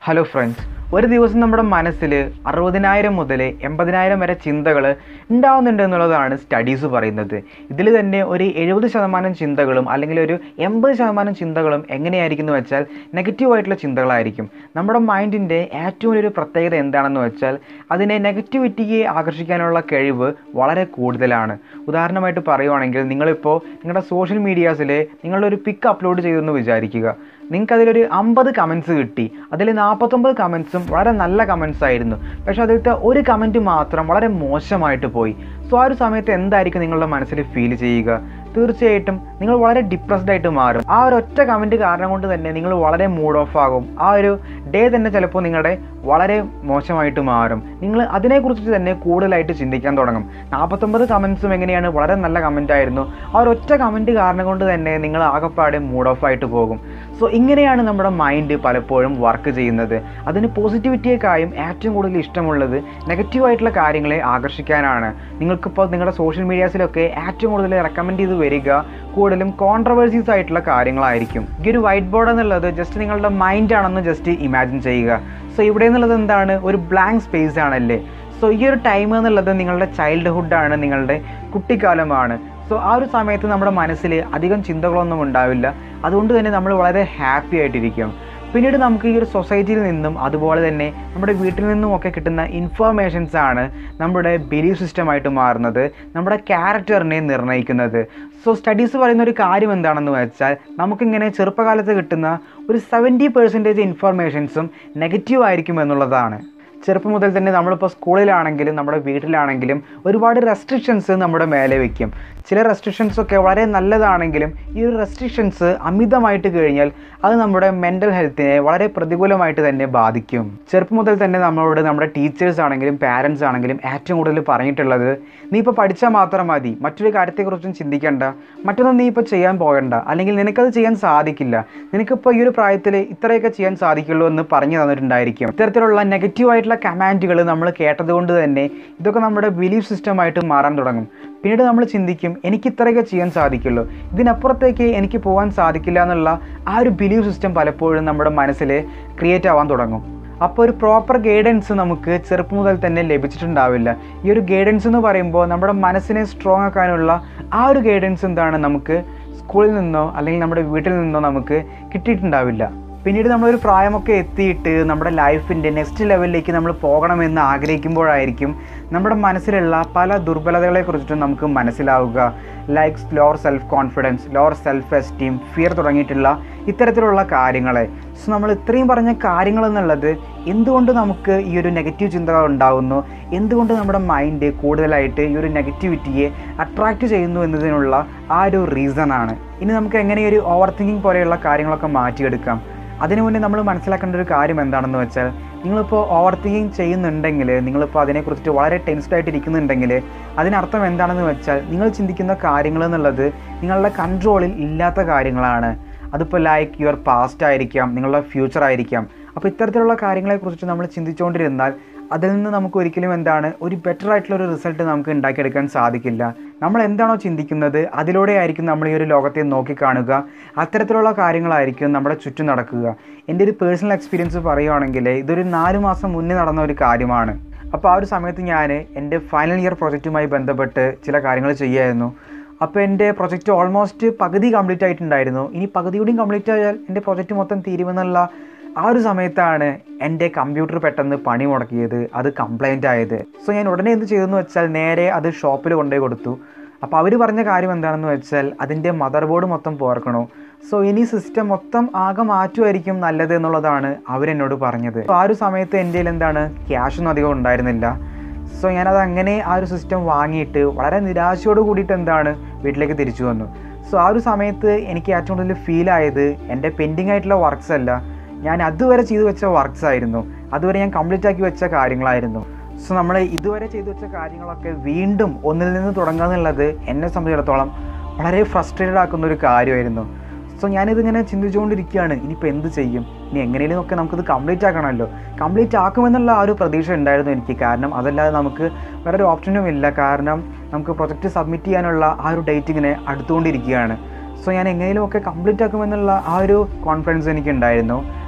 hello friends ഒരു ദിവസം നമ്മുടെ മനസ്സിൽ അറുപതിനായിരം മുതൽ എൺപതിനായിരം വരെ ചിന്തകൾ ഉണ്ടാവുന്നുണ്ട് എന്നുള്ളതാണ് സ്റ്റഡീസ് പറയുന്നത് ഇതിൽ തന്നെ ഒരു എഴുപത് ശതമാനം ചിന്തകളും അല്ലെങ്കിൽ ഒരു എൺപത് ശതമാനം ചിന്തകളും എങ്ങനെയായിരിക്കും എന്ന് വെച്ചാൽ നെഗറ്റീവായിട്ടുള്ള ചിന്തകളായിരിക്കും നമ്മുടെ മൈൻഡിൻ്റെ ഏറ്റവും വലിയൊരു പ്രത്യേകത എന്താണെന്ന് വെച്ചാൽ അതിനെ നെഗറ്റിവിറ്റിക്ക് ആകർഷിക്കാനുള്ള കഴിവ് വളരെ കൂടുതലാണ് ഉദാഹരണമായിട്ട് പറയുവാണെങ്കിൽ നിങ്ങളിപ്പോൾ നിങ്ങളുടെ സോഷ്യൽ മീഡിയാസിൽ നിങ്ങളൊരു പിക്ക് അപ്ലോഡ് ചെയ്തെന്ന് വിചാരിക്കുക നിങ്ങൾക്ക് അതിലൊരു അമ്പത് കമൻസ് കിട്ടി അതിൽ നാൽപ്പത്തൊമ്പത് കമൻസും വളരെ നല്ല കമൻസ് ആയിരുന്നു പക്ഷെ അതിലത്തെ ഒരു കമൻറ്റ് മാത്രം വളരെ മോശമായിട്ട് പോയി സോ ആ ഒരു സമയത്ത് എന്തായിരിക്കും നിങ്ങളുടെ മനസ്സിൽ ഫീൽ ചെയ്യുക തീർച്ചയായിട്ടും നിങ്ങൾ വളരെ ഡിപ്രസ്ഡ് ആയിട്ട് മാറും ആ ഒരു ഒറ്റ കമൻറ്റ് കാരണം കൊണ്ട് തന്നെ നിങ്ങൾ വളരെ മൂഡ് ഓഫ് ആകും ആ ഒരു ഡേ തന്നെ ചിലപ്പോൾ നിങ്ങളുടെ വളരെ മോശമായിട്ട് മാറും നിങ്ങൾ അതിനെക്കുറിച്ച് തന്നെ കൂടുതലായിട്ട് ചിന്തിക്കാൻ തുടങ്ങും നാൽപ്പത്തൊമ്പത് കമൻസും എങ്ങനെയാണ് വളരെ നല്ല കമൻ്റ് ആയിരുന്നു ആ ഒരു ഒറ്റ കമൻറ്റ് കാരണം കൊണ്ട് തന്നെ നിങ്ങൾ ആകെപ്പാടെ മൂഡ് ഓഫ് ആയിട്ട് പോകും സോ ഇങ്ങനെയാണ് നമ്മുടെ മൈൻഡ് പലപ്പോഴും വർക്ക് ചെയ്യുന്നത് അതിന് പോസിറ്റിവിറ്റിയേക്കായും ഏറ്റവും കൂടുതൽ ഇഷ്ടമുള്ളത് നെഗറ്റീവായിട്ടുള്ള കാര്യങ്ങളെ ആകർഷിക്കാനാണ് നിങ്ങൾക്കിപ്പോൾ നിങ്ങളുടെ സോഷ്യൽ മീഡിയാസിലൊക്കെ ഏറ്റവും കൂടുതൽ റെക്കമെൻഡ് ചെയ്ത് വരിക കൂടുതലും കോൺട്രവേഴ്സീസ് ആയിട്ടുള്ള കാര്യങ്ങളായിരിക്കും ഈ ഒരു വൈറ്റ് ബോർഡ് എന്നുള്ളത് ജസ്റ്റ് നിങ്ങളുടെ മൈൻഡ് ആണെന്ന് ജസ്റ്റ് ഇമാജിൻ ചെയ്യുക സോ ഇവിടെ എന്നുള്ളത് എന്താണ് ഒരു ബ്ലാങ്ക് സ്പേസ് ആണല്ലേ സോ ഈ ഒരു ടൈം എന്നുള്ളത് നിങ്ങളുടെ ചൈൽഡ്ഹുഡാണ് നിങ്ങളുടെ കുട്ടിക്കാലമാണ് സോ ആ ഒരു സമയത്ത് നമ്മുടെ മനസ്സിൽ അധികം ചിന്തകളൊന്നും ഉണ്ടാവില്ല അതുകൊണ്ട് തന്നെ നമ്മൾ വളരെ ഹാപ്പി ആയിട്ടിരിക്കും പിന്നീട് നമുക്ക് ഈ ഒരു സൊസൈറ്റിയിൽ നിന്നും അതുപോലെ തന്നെ നമ്മുടെ വീട്ടിൽ നിന്നും ഒക്കെ കിട്ടുന്ന ഇൻഫർമേഷൻസ് ആണ് നമ്മുടെ ബിലീഫ് സിസ്റ്റമായിട്ട് മാറുന്നത് നമ്മുടെ ക്യാരക്ടറിനെ നിർണ്ണയിക്കുന്നത് സോ സ്റ്റഡീസ് പറയുന്ന ഒരു കാര്യം എന്താണെന്ന് വെച്ചാൽ നമുക്കിങ്ങനെ ചെറുപ്പകാലത്ത് കിട്ടുന്ന ഒരു സെവൻറ്റി പെർസെൻറ്റേജ് ഇൻഫർമേഷൻസും നെഗറ്റീവ് ആയിരിക്കും എന്നുള്ളതാണ് ചെറുപ്പം മുതൽ തന്നെ നമ്മളിപ്പോൾ സ്കൂളിലാണെങ്കിലും നമ്മുടെ വീട്ടിലാണെങ്കിലും ഒരുപാട് റെസ്ട്രിക്ഷൻസ് നമ്മുടെ മേലെ വയ്ക്കും ചില റെസ്ട്രിക്ഷൻസ് ഒക്കെ വളരെ നല്ലതാണെങ്കിലും ഈ ഒരു റെസ്ട്രിക്ഷൻസ് അമിതമായിട്ട് കഴിഞ്ഞാൽ അത് നമ്മുടെ മെൻ്റൽ ഹെൽത്തിനെ വളരെ പ്രതികൂലമായിട്ട് തന്നെ ബാധിക്കും ചെറുപ്പം മുതൽ തന്നെ നമ്മളോട് നമ്മുടെ ടീച്ചേഴ്സ് ആണെങ്കിലും പാരൻസ് ആണെങ്കിലും ഏറ്റവും കൂടുതൽ പറഞ്ഞിട്ടുള്ളത് നീ ഇപ്പോൾ പഠിച്ചാൽ മാത്രം മതി മറ്റൊരു കാര്യത്തെക്കുറിച്ചും ചിന്തിക്കേണ്ട മറ്റൊന്നും നീ ഇപ്പോൾ ചെയ്യാൻ പോകണ്ട അല്ലെങ്കിൽ നിനക്കത് ചെയ്യാൻ സാധിക്കില്ല നിനക്കിപ്പോൾ ഈ ഒരു പ്രായത്തിൽ ഇത്രയൊക്കെ ചെയ്യാൻ സാധിക്കുള്ളൂ എന്ന് പറഞ്ഞു തന്നിട്ടുണ്ടായിരിക്കും ഇത്തരത്തിലുള്ള നെഗറ്റീവായിട്ടുള്ള കമാൻഡുകൾ നമ്മൾ കേട്ടതുകൊണ്ട് തന്നെ ഇതൊക്കെ നമ്മുടെ ബിലീഫ് സിസ്റ്റമായിട്ട് മാറാൻ തുടങ്ങും പിന്നീട് നമ്മൾ ചിന്തിക്കും എനിക്ക് ഇത്രയൊക്കെ ചെയ്യാൻ സാധിക്കുള്ളൂ ഇതിനപ്പുറത്തേക്ക് എനിക്ക് പോകാൻ സാധിക്കില്ല എന്നുള്ള ആ ഒരു ബിലീഫ് സിസ്റ്റം പലപ്പോഴും നമ്മുടെ മനസ്സിൽ ക്രിയേറ്റ് ആവാൻ തുടങ്ങും അപ്പോൾ ഒരു പ്രോപ്പർ ഗൈഡൻസ് നമുക്ക് ചെറുപ്പം മുതൽ തന്നെ ലഭിച്ചിട്ടുണ്ടാവില്ല ഈ ഒരു ഗൈഡൻസ് എന്ന് പറയുമ്പോൾ നമ്മുടെ മനസ്സിനെ സ്ട്രോങ് ആക്കാനുള്ള ആ ഒരു ഗൈഡൻസ് എന്താണ് നമുക്ക് സ്കൂളിൽ നിന്നോ അല്ലെങ്കിൽ നമ്മുടെ വീട്ടിൽ നിന്നോ നമുക്ക് കിട്ടിയിട്ടുണ്ടാവില്ല പിന്നീട് നമ്മളൊരു പ്രായമൊക്കെ എത്തിയിട്ട് നമ്മുടെ ലൈഫിൻ്റെ നെക്സ്റ്റ് ലെവലിലേക്ക് നമ്മൾ പോകണമെന്ന് ആഗ്രഹിക്കുമ്പോഴായിരിക്കും നമ്മുടെ മനസ്സിലുള്ള പല ദുർബലതകളെക്കുറിച്ചിട്ടും നമുക്ക് മനസ്സിലാവുക likes lower self confidence lower self esteem fear തുടങ്ങിയിട്ടുള്ള ഇത്തരത്തിലുള്ള കാര്യങ്ങളെ സോ നമ്മൾ ഇത്രയും പറഞ്ഞ കാര്യങ്ങൾ എന്നുള്ളത് എന്തുകൊണ്ട് നമുക്ക് ഈ ഒരു നെഗറ്റീവ് ചിന്തകൾ ഉണ്ടാകുന്നു എന്തുകൊണ്ട് നമ്മുടെ മൈൻഡ് കൂടുതലായിട്ട് ഈ ഒരു നെഗറ്റിവിറ്റിയെ അട്രാക്റ്റ് ചെയ്യുന്നു എന്നതിനുള്ള ആ ഒരു റീസൺ ആണ് ഇനി നമുക്ക് എങ്ങനെ ഈ ഒരു ഓവർ തിങ്കിങ് പോലെയുള്ള കാര്യങ്ങളൊക്കെ മാറ്റിയെടുക്കാം അതിനു മുന്നേ നമ്മൾ മനസ്സിലാക്കേണ്ട ഒരു കാര്യം എന്താണെന്ന് വെച്ചാൽ നിങ്ങളിപ്പോൾ ഓവർ തിങ്കിങ് ചെയ്യുന്നുണ്ടെങ്കിൽ നിങ്ങളിപ്പോൾ അതിനെക്കുറിച്ചിട്ട് വളരെ ടെൻസ്ഡ് ആയിട്ട് ഇരിക്കുന്നുണ്ടെങ്കിൽ അതിനർത്ഥം എന്താണെന്ന് വെച്ചാൽ നിങ്ങൾ ചിന്തിക്കുന്ന കാര്യങ്ങൾ എന്നുള്ളത് നിങ്ങളുടെ കൺട്രോളിൽ ഇല്ലാത്ത കാര്യങ്ങളാണ് അതിപ്പോൾ ലൈക്ക് യുവർ പാസ്റ്റ് ആയിരിക്കാം നിങ്ങളുടെ ഫ്യൂച്ചർ ആയിരിക്കാം അപ്പോൾ ഇത്തരത്തിലുള്ള കാര്യങ്ങളെക്കുറിച്ച് നമ്മൾ ചിന്തിച്ചുകൊണ്ടിരുന്നാൽ അതിൽ നിന്ന് നമുക്ക് ഒരിക്കലും എന്താണ് ഒരു ബെറ്റർ ആയിട്ടുള്ള ഒരു റിസൾട്ട് നമുക്ക് ഉണ്ടാക്കിയെടുക്കാൻ സാധിക്കില്ല നമ്മൾ എന്താണോ ചിന്തിക്കുന്നത് അതിലൂടെ ആയിരിക്കും നമ്മൾ ഈ ഒരു ലോകത്തെ നോക്കിക്കാണുക അത്തരത്തിലുള്ള കാര്യങ്ങളായിരിക്കും നമ്മുടെ ചുറ്റും നടക്കുക എൻ്റെ ഒരു പേഴ്സണൽ എക്സ്പീരിയൻസ് പറയുവാണെങ്കിൽ ഇതൊരു നാല് മാസം മുന്നേ നടന്ന ഒരു കാര്യമാണ് അപ്പോൾ ആ ഒരു സമയത്ത് ഞാൻ എൻ്റെ ഫൈനൽ ഇയർ പ്രൊജക്റ്റുമായി ബന്ധപ്പെട്ട് ചില കാര്യങ്ങൾ ചെയ്യായിരുന്നു അപ്പോൾ എൻ്റെ പ്രൊജക്റ്റ് ഓൾമോസ്റ്റ് പകുതി കംപ്ലീറ്റ് ആയിട്ടുണ്ടായിരുന്നു ഇനി പകുതി കൂടി കംപ്ലീറ്റ് ആയാൽ എൻ്റെ പ്രൊജക്റ്റ് മൊത്തം തീരുമെന്നുള്ള ആ ഒരു സമയത്താണ് എൻ്റെ കമ്പ്യൂട്ടർ പെട്ടെന്ന് പണി മുടക്കിയത് അത് കംപ്ലൈൻ്റ് ആയത് സോ ഞാൻ ഉടനെ എന്ത് ചെയ്തെന്ന് വെച്ചാൽ നേരെ അത് ഷോപ്പിൽ കൊണ്ടുപോയി കൊടുത്തു അപ്പോൾ അവർ പറഞ്ഞ കാര്യം എന്താണെന്ന് വെച്ചാൽ അതിൻ്റെ മദർ ബോർഡ് മൊത്തം പോർക്കണോ സോ ഇനി സിസ്റ്റം മൊത്തം ആകെ മാറ്റുമായിരിക്കും നല്ലത് എന്നുള്ളതാണ് അവരെന്നോട് പറഞ്ഞത് അപ്പോൾ ആ ഒരു സമയത്ത് എൻ്റെ കയ്യിൽ എന്താണ് ക്യാഷൊന്നും അധികം ഉണ്ടായിരുന്നില്ല സോ ഞാനത് അങ്ങനെ ആ ഒരു സിസ്റ്റം വാങ്ങിയിട്ട് വളരെ നിരാശയോട് കൂടിയിട്ട് എന്താണ് വീട്ടിലേക്ക് തിരിച്ചു വന്നു സോ ആ ഒരു സമയത്ത് എനിക്ക് ഏറ്റവും കൂടുതൽ ഫീൽ ആയത് എൻ്റെ പെൻഡിങ് ആയിട്ടുള്ള വർക്ക്സ് അല്ല ഞാൻ അതുവരെ ചെയ്തു വെച്ച വർക്ക്സ് ആയിരുന്നു അതുവരെ ഞാൻ കംപ്ലീറ്റ് ആക്കി വെച്ച കാര്യങ്ങളായിരുന്നു സോ നമ്മൾ ഇതുവരെ ചെയ്തു വെച്ച കാര്യങ്ങളൊക്കെ വീണ്ടും ഒന്നിൽ നിന്ന് തുടങ്ങുക എന്നുള്ളത് എന്നെ സംബന്ധിച്ചിടത്തോളം വളരെ ഫ്രസ്ട്രേറ്റഡ് ആക്കുന്ന ഒരു കാര്യമായിരുന്നു സോ ഞാനിതിങ്ങനെ ചിന്തിച്ചുകൊണ്ടിരിക്കുകയാണ് ഇനിയിപ്പോൾ എന്ത് ചെയ്യും ഇനി എങ്ങനെയും ഒക്കെ നമുക്കിത് കംപ്ലീറ്റ് ആക്കണമല്ലോ കംപ്ലീറ്റ് ആക്കുമെന്നുള്ള ആ ഒരു പ്രതീക്ഷ ഉണ്ടായിരുന്നു എനിക്ക് കാരണം അതല്ലാതെ നമുക്ക് വേറെ ഒരു ഓപ്ഷനും ഇല്ല കാരണം നമുക്ക് പ്രൊജക്റ്റ് സബ്മിറ്റ് ചെയ്യാനുള്ള ആ ഒരു ഡേറ്റ് ഇങ്ങനെ അടുത്തുകൊണ്ടിരിക്കുകയാണ് സോ ഞാൻ എങ്ങനെയും ഒക്കെ കംപ്ലീറ്റ് ആക്കുമെന്നുള്ള ആ ഒരു കോൺഫിഡൻസ് എനിക്കുണ്ടായിരുന്നു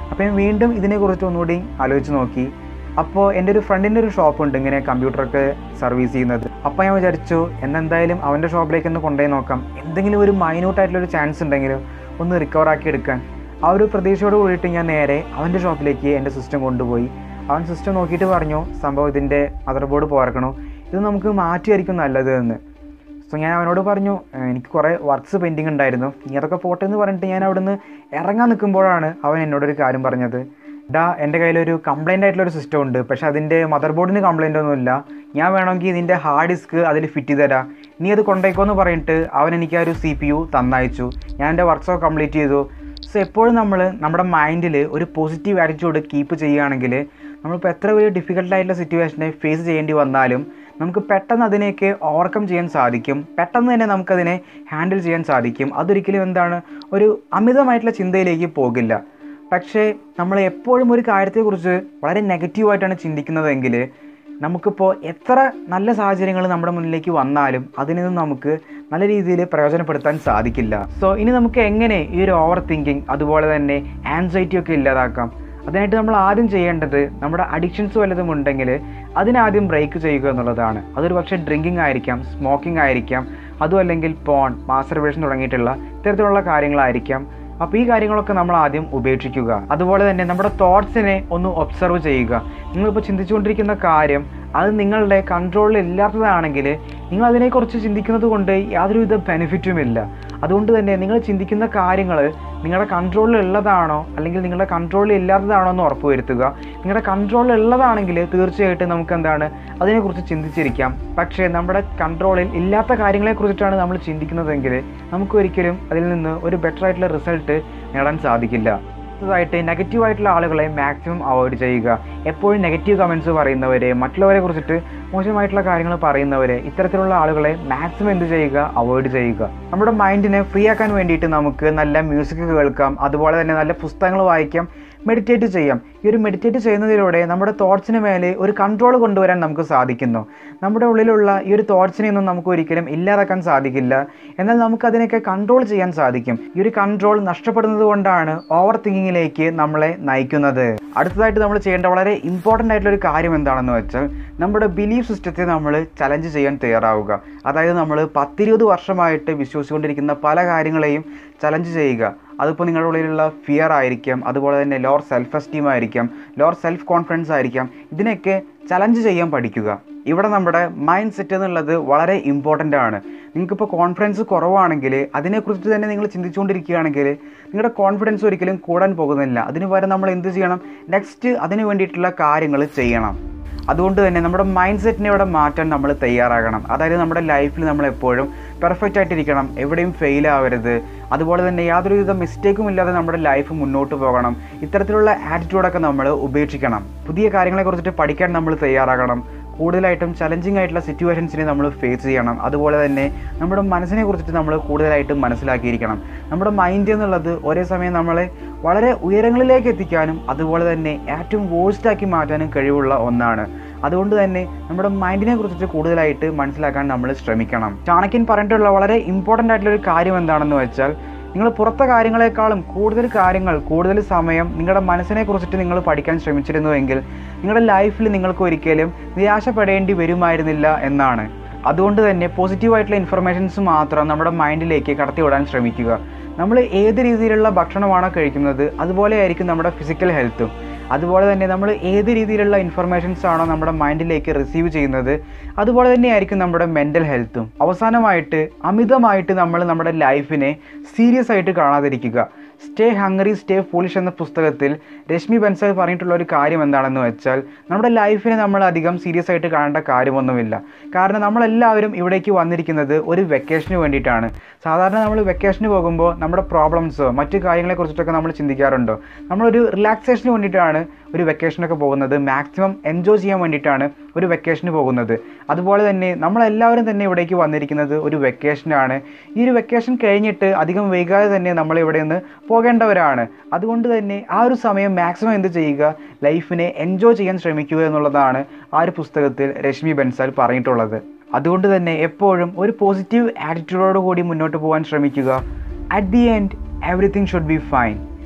അപ്പോൾ ഞാൻ വീണ്ടും ഇതിനെക്കുറിച്ച് ഒന്നുകൂടി ആലോചിച്ച് നോക്കി അപ്പോൾ എൻ്റെ ഒരു ഫ്രണ്ടിൻ്റെ ഒരു ഷോപ്പുണ്ട് ഇങ്ങനെ കമ്പ്യൂട്ടറൊക്കെ സർവീസ് ചെയ്യുന്നത് അപ്പോൾ ഞാൻ വിചാരിച്ചു എന്നെന്തായാലും അവൻ്റെ ഷോപ്പിലേക്ക് ഒന്ന് കൊണ്ടുപോയി നോക്കാം എന്തെങ്കിലും ഒരു മൈന്യൂട്ടായിട്ടുള്ളൊരു ചാൻസ് ഉണ്ടെങ്കിലും ഒന്ന് റിക്കവർ ആക്കി എടുക്കാൻ ആ ഒരു പ്രതീക്ഷയോട് കൂടിയിട്ട് ഞാൻ നേരെ അവൻ്റെ ഷോപ്പിലേക്ക് എൻ്റെ സിസ്റ്റം കൊണ്ടുപോയി അവൻ സിസ്റ്റം നോക്കിയിട്ട് പറഞ്ഞു സംഭവം ഇതിൻ്റെ മദർ ബോർഡ് പോരക്കണു ഇത് നമുക്ക് മാറ്റിയായിരിക്കും നല്ലത് എന്ന് സോ ഞാൻ അവനോട് പറഞ്ഞു "ഏഹ് എനിക്ക് കുറേ വർക്ക്സ് പെൻഡിങ് ഉണ്ടായിരുന്നു നീ അതൊക്കെ പോട്ടെ എന്ന് പറഞ്ഞിട്ട് ഞാൻ അവിടുന്ന് ഇറങ്ങാൻ നിൽക്കുമ്പോഴാണ് അവൻ എന്നോടൊരു കാര്യം പറഞ്ഞത് ഡാ എൻ്റെ കയ്യിലൊരു കംപ്ലൈൻ്റ് ആയിട്ടുള്ളൊരു സിസ്റ്റം ഉണ്ട് പക്ഷേ അതിൻ്റെ മദർ ബോർഡിന് കംപ്ലൈൻ്റ് ഒന്നുമില്ല ഞാൻ വേണമെങ്കിൽ ഇതിൻ്റെ ഹാർഡ് ഡിസ്ക് അതിൽ ഫിറ്റ് ചെയ്ത് തരാം നീ അത് കൊണ്ടേക്കോ എന്ന് പറഞ്ഞിട്ട് അവൻ എനിക്ക് ആ ഒരു സി പി യു തന്നയച്ചു ഞാൻ എൻ്റെ വർക്ക്സൊക്കെ കംപ്ലീറ്റ് ചെയ്തു സോ എപ്പോഴും നമ്മൾ നമ്മുടെ മൈൻഡിൽ ഒരു പോസിറ്റീവ് ആറ്റിറ്റ്യൂഡ് കീപ്പ് ചെയ്യുകയാണെങ്കിൽ നമ്മളിപ്പോൾ എത്ര വലിയ ഡിഫിക്കൽട്ടായിട്ടുള്ള സിറ്റുവേഷനെ ഫേസ് ചെയ്യേണ്ടി വന്നാലും നമുക്ക് പെട്ടെന്ന് അതിനെയൊക്കെ ഓവർകം ചെയ്യാൻ സാധിക്കും പെട്ടെന്ന് തന്നെ നമുക്കതിനെ ഹാൻഡിൽ ചെയ്യാൻ സാധിക്കും അതൊരിക്കലും എന്താണ് ഒരു അമിതമായിട്ടുള്ള ചിന്തയിലേക്ക് പോകില്ല പക്ഷേ നമ്മൾ എപ്പോഴും ഒരു കാര്യത്തെക്കുറിച്ച് വളരെ നെഗറ്റീവായിട്ടാണ് ചിന്തിക്കുന്നതെങ്കിൽ നമുക്കിപ്പോൾ എത്ര നല്ല സാഹചര്യങ്ങൾ നമ്മുടെ മുന്നിലേക്ക് വന്നാലും അതിൽ നിന്നും നമുക്ക് നല്ല രീതിയിൽ പ്രയോജനപ്പെടുത്താൻ സാധിക്കില്ല സോ ഇനി നമുക്ക് എങ്ങനെ ഈ ഒരു ഓവർ തിങ്കിങ് അതുപോലെ തന്നെ ആൻസൈറ്റി ഒക്കെ ഇല്ലാതാക്കാം അതിനായിട്ട് നമ്മൾ ആദ്യം ചെയ്യേണ്ടത് നമ്മുടെ അഡിക്ഷൻസ് വല്ലതും ഉണ്ടെങ്കിൽ അതിനാദ്യം ബ്രേക്ക് ചെയ്യുക എന്നുള്ളതാണ് അതൊരു പക്ഷേ ഡ്രിങ്കിങ് ആയിരിക്കാം സ്മോക്കിംഗ് ആയിരിക്കാം അതും അല്ലെങ്കിൽ പോൺ മാസ്റ്റർബേഷൻ തുടങ്ങിയിട്ടുള്ള ഇത്തരത്തിലുള്ള കാര്യങ്ങളായിരിക്കാം അപ്പോൾ ഈ കാര്യങ്ങളൊക്കെ നമ്മൾ ആദ്യം ഉപേക്ഷിക്കുക അതുപോലെ തന്നെ നമ്മുടെ തോട്ട്സിനെ ഒന്ന് ഒബ്സർവ് ചെയ്യുക നിങ്ങളിപ്പോൾ ചിന്തിച്ചുകൊണ്ടിരിക്കുന്ന കാര്യം അത് നിങ്ങളുടെ കൺട്രോളിൽ ഇല്ലാത്തതാണെങ്കിൽ നിങ്ങൾ അതിനെക്കുറിച്ച് ചിന്തിക്കുന്നത് കൊണ്ട് യാതൊരുവിധ ബെനിഫിറ്റും ഇല്ല അതുകൊണ്ട് തന്നെ നിങ്ങൾ ചിന്തിക്കുന്ന കാര്യങ്ങൾ നിങ്ങളുടെ കൺട്രോളിൽ ഉള്ളതാണോ അല്ലെങ്കിൽ നിങ്ങളുടെ കൺട്രോളിൽ ഇല്ലാത്തതാണോ എന്ന് ഉറപ്പുവരുത്തുക നിങ്ങളുടെ കൺട്രോളിൽ ഉള്ളതാണെങ്കിൽ തീർച്ചയായിട്ടും നമുക്ക് എന്താണ് അതിനെക്കുറിച്ച് ചിന്തിച്ചിരിക്കാം പക്ഷേ നമ്മുടെ കൺട്രോളിൽ ഇല്ലാത്ത കാര്യങ്ങളെക്കുറിച്ചിട്ടാണ് നമ്മൾ ചിന്തിക്കുന്നതെങ്കിൽ നമുക്ക് ഒരിക്കലും അതിൽ നിന്ന് ഒരു ബെറ്റർ ആയിട്ടുള്ള റിസൾട്ട് നേടാൻ സാധിക്കില്ല അടുത്തതായിട്ട് നെഗറ്റീവ് ആയിട്ടുള്ള ആളുകളെ മാക്സിമം അവോയ്ഡ് ചെയ്യുക എപ്പോഴും നെഗറ്റീവ് കമൻസ് പറയുന്നവരെ മറ്റുള്ളവരെ കുറിച്ചിട്ട് മോശമായിട്ടുള്ള കാര്യങ്ങൾ പറയുന്നവരെ ഇത്തരത്തിലുള്ള ആളുകളെ മാക്സിമം എന്ത് ചെയ്യുക അവോയ്ഡ് ചെയ്യുക നമ്മുടെ മൈൻഡിനെ ഫ്രീ ആക്കാൻ വേണ്ടിയിട്ട് നമുക്ക് നല്ല മ്യൂസിക് കേൾക്കാം അതുപോലെ തന്നെ നല്ല പുസ്തകങ്ങൾ വായിക്കാം മെഡിറ്റേറ്റ് ചെയ്യാം ഈ ഒരു മെഡിറ്റേറ്റ് ചെയ്യുന്നതിലൂടെ നമ്മുടെ തോട്ട്സിന് മേലെ ഒരു കൺട്രോൾ കൊണ്ടുവരാൻ നമുക്ക് സാധിക്കുന്നു നമ്മുടെ ഉള്ളിലുള്ള ഈ ഒരു തോട്ട്സിനെ ഒന്നും നമുക്ക് ഒരിക്കലും ഇല്ലാതാക്കാൻ സാധിക്കില്ല എന്നാൽ നമുക്ക് അതിനൊക്കെ കൺട്രോൾ ചെയ്യാൻ സാധിക്കും ഈ ഒരു കൺട്രോൾ നഷ്ടപ്പെടുന്നത് കൊണ്ടാണ് ഓവർ തിങ്കിങ്ങിലേക്ക് നമ്മളെ നയിക്കുന്നത് അടുത്തതായിട്ട് നമ്മൾ ചെയ്യേണ്ട വളരെ ഇമ്പോർട്ടൻ്റ് ആയിട്ടുള്ള ഒരു കാര്യം എന്താണെന്ന് വെച്ചാൽ നമ്മുടെ ബിലീഫ് സിസ്റ്റത്തെ നമ്മൾ ചലഞ്ച് ചെയ്യാൻ തയ്യാറാവുക അതായത് നമ്മൾ പത്തിരുപത് വർഷമായിട്ട് വിശ്വസിച്ചുകൊണ്ടിരിക്കുന്ന പല കാര്യങ്ങളെയും ചലഞ്ച് ചെയ്യുക അതിപ്പോൾ നിങ്ങളുടെ ഉള്ളിലുള്ള ഫിയർ ആയിരിക്കാം അതുപോലെ തന്നെ ലോർ സെൽഫ് എസ്റ്റീം ആയിരിക്കാം ലോർ സെൽഫ് കോൺഫിഡൻസ് ആയിരിക്കാം ഇതിനൊക്കെ ചലഞ്ച് ചെയ്യാൻ പഠിക്കുക ഇവിടെ നമ്മുടെ മൈൻഡ് സെറ്റ് എന്നുള്ളത് വളരെ ഇമ്പോർട്ടൻ്റ് ആണ് നിങ്ങൾക്കിപ്പോൾ കോൺഫിഡൻസ് കുറവാണെങ്കിൽ അതിനെക്കുറിച്ച് തന്നെ നിങ്ങൾ ചിന്തിച്ചുകൊണ്ടിരിക്കുകയാണെങ്കിൽ നിങ്ങളുടെ കോൺഫിഡൻസ് ഒരിക്കലും കൂടാൻ പോകുന്നില്ല അതിന് പകരം നമ്മൾ എന്ത് ചെയ്യണം നെക്സ്റ്റ് അതിന് വേണ്ടിയിട്ടുള്ള കാര്യങ്ങൾ ചെയ്യണം അതുകൊണ്ട് തന്നെ നമ്മുടെ മൈൻഡ് സെറ്റിനെ ഇവിടെ മാറ്റാൻ നമ്മൾ തയ്യാറാകണം അതായത് നമ്മുടെ ലൈഫിൽ നമ്മൾ എപ്പോഴും പെർഫെക്റ്റ് ആയിട്ടിരിക്കണം എവിടെയും ഫെയിൽ ആവരുത് അതുപോലെ തന്നെ യാതൊരുവിധ മിസ്റ്റേക്കും ഇല്ലാതെ നമ്മുടെ ലൈഫ് മുന്നോട്ട് പോകണം ഇത്തരത്തിലുള്ള ആറ്റിറ്റ്യൂഡൊക്കെ നമ്മൾ ഉപേക്ഷിക്കണം പുതിയ കാര്യങ്ങളെക്കുറിച്ചിട്ട് പഠിക്കാൻ നമ്മൾ തയ്യാറാകണം കൂടുതലായിട്ടും ചലഞ്ചിങ് ആയിട്ടുള്ള സിറ്റുവേഷൻസിനെ നമ്മൾ ഫേസ് ചെയ്യണം അതുപോലെ തന്നെ നമ്മുടെ മനസ്സിനെ കുറിച്ചിട്ട് നമ്മൾ കൂടുതലായിട്ടും മനസ്സിലാക്കിയിരിക്കണം നമ്മുടെ മൈൻഡ് എന്നുള്ളത് ഒരേ സമയം നമ്മളെ വളരെ ഉയരങ്ങളിലേക്ക് എത്തിക്കാനും അതുപോലെ തന്നെ ഏറ്റവും വേഴ്സ്റ്റ് ആക്കി മാറ്റാനും കഴിവുള്ള ഒന്നാണ് അതുകൊണ്ട് തന്നെ നമ്മുടെ മൈൻഡിനെ കുറിച്ചിട്ട് കൂടുതലായിട്ട് മനസ്സിലാക്കാൻ നമ്മൾ ശ്രമിക്കണം ചാണക്യൻ പറഞ്ഞിട്ടുള്ള വളരെ ഇമ്പോർട്ടൻ്റ് ആയിട്ടുള്ള ഒരു കാര്യം എന്താണെന്ന് വെച്ചാൽ നിങ്ങൾ പുറത്തെ കാര്യങ്ങളെക്കാളും കൂടുതൽ കാര്യങ്ങൾ കൂടുതൽ സമയം നിങ്ങളുടെ മനസ്സിനെ കുറിച്ചിട്ട് നിങ്ങൾ പഠിക്കാൻ ശ്രമിച്ചിരുന്നുവെങ്കിൽ നിങ്ങളുടെ ലൈഫിൽ നിങ്ങൾക്ക് ഒരിക്കലും നിരാശപ്പെടേണ്ടി വരുമായിരുന്നില്ല എന്നാണ് അതുകൊണ്ട് തന്നെ പോസിറ്റീവായിട്ടുള്ള ഇൻഫർമേഷൻസ് മാത്രം നമ്മുടെ മൈൻഡിലേക്ക് കടത്തിവിടാൻ ശ്രമിക്കുക നമ്മൾ ഏത് രീതിയിലുള്ള ഭക്ഷണമാണോ കഴിക്കുന്നത് അതുപോലെ ആയിരിക്കും നമ്മുടെ ഫിസിക്കൽ ഹെൽത്തും അതുപോലെ തന്നെ നമ്മൾ ഏത് രീതിയിലുള്ള ഇൻഫർമേഷൻസ് ആണോ നമ്മുടെ മൈൻഡിലേക്ക് റിസീവ് ചെയ്യുന്നത് അതുപോലെ തന്നെയായിരിക്കും നമ്മുടെ മെൻ്റൽ ഹെൽത്തും അവസാനമായിട്ട് അമിതമായിട്ട് നമ്മൾ നമ്മുടെ ലൈഫിനെ സീരിയസ് ആയിട്ട് കാണാതിരിക്കുക സ്റ്റേ ഹംഗറി സ്റ്റേ ഫോളിഷ് എന്ന പുസ്തകത്തിൽ രശ്മി ബൻസാൽ പറഞ്ഞിട്ടുള്ള ഒരു കാര്യം എന്താണെന്ന് വെച്ചാൽ നമ്മുടെ ലൈഫിനെ നമ്മൾ അധികം സീരിയസ് ആയിട്ട് കാണേണ്ട കാര്യമൊന്നുമില്ല കാരണം നമ്മളെല്ലാവരും ഇവിടേക്ക് വന്നിരിക്കുന്നത് ഒരു വെക്കേഷന് വേണ്ടിയിട്ടാണ് സാധാരണ നമ്മൾ വെക്കേഷന് പോകുമ്പോൾ നമ്മുടെ പ്രോബ്ലംസോ മറ്റു കാര്യങ്ങളെക്കുറിച്ചിട്ടൊക്കെ നമ്മൾ ചിന്തിക്കാറുണ്ടോ നമ്മളൊരു റിലാക്സേഷന് വേണ്ടിയിട്ടാണ് ഒരു വെക്കേഷനൊക്കെ പോകുന്നത് മാക്സിമം എൻജോയ് ചെയ്യാൻ വേണ്ടിയിട്ടാണ് ഒരു വെക്കേഷന് പോകുന്നത് അതുപോലെ തന്നെ നമ്മളെല്ലാവരും തന്നെ ഇവിടേക്ക് വന്നിരിക്കുന്നത് ഒരു വെക്കേഷനാണ് ഈ ഒരു വെക്കേഷൻ കഴിഞ്ഞിട്ട് അധികം വൈകാതെ തന്നെ നമ്മൾ ഇവിടെ നിന്ന് പോകേണ്ടവരാണ് അതുകൊണ്ട് തന്നെ ആ ഒരു സമയം മാക്സിമം എന്ത് ചെയ്യുക ലൈഫിനെ എൻജോയ് ചെയ്യാൻ ശ്രമിക്കുക എന്നുള്ളതാണ് ആ ഒരു പുസ്തകത്തിൽ രശ്മി ബൻസാൽ പറഞ്ഞിട്ടുള്ളത് അതുകൊണ്ട് തന്നെ എപ്പോഴും ഒരു പോസിറ്റീവ് ആറ്റിറ്റ്യൂഡോട് കൂടി മുന്നോട്ട് പോകാൻ ശ്രമിക്കുക at the end everything should be fine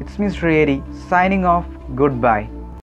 it's me Sreehari signing off good by